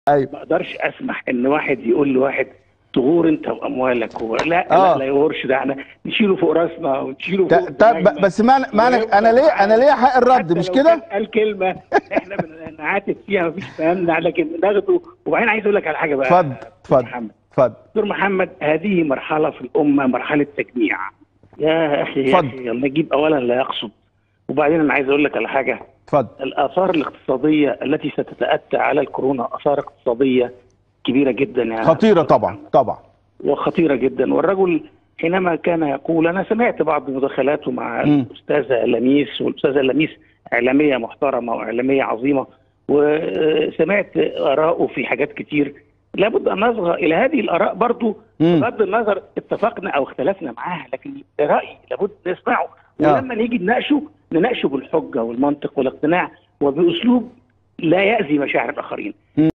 ايوه ما اقدرش اسمح ان واحد يقول لواحد تغور انت واموالك و... لا آه. لا لا يغورش ده احنا نشيله فوق راسنا ونشيله فوق طب دماغنا. بس معنى معنى انا ليه انا ليه حق الرد حتى مش لو كده؟ كان قال كلمه احنا بنعاتب فيها مفيش فهمنا لكن ناخده وبعدين عايز اقول لك على حاجه بقى اتفضل اتفضل محمد اتفضل دكتور محمد هذه مرحله في الامه مرحله تجميع يا اخي يا اتفضل. اخي يلا نجيب اولا لا يقصد وبعدين انا عايز اقول لك على حاجه اتفضل الاثار الاقتصاديه التي ستتاتى على الكورونا اثار اقتصاديه كبيره جدا يا خطيره دكتور طبعا محمد. طبعا وخطيره جدا والرجل حينما كان يقول انا سمعت بعض مداخلاته مع مم. الاستاذه لميس والاستاذه لميس اعلاميه محترمه واعلاميه عظيمه وسمعت اراءه في حاجات كتير لابد ان نصغى الى هذه الاراء برضو مم. بغض النظر اتفقنا او اختلفنا معاها لكن راي لابد نسمعه آه. ولما نيجي نناقشه نناقشه بالحجه والمنطق والاقتناع وباسلوب لا يأذي مشاعر الاخرين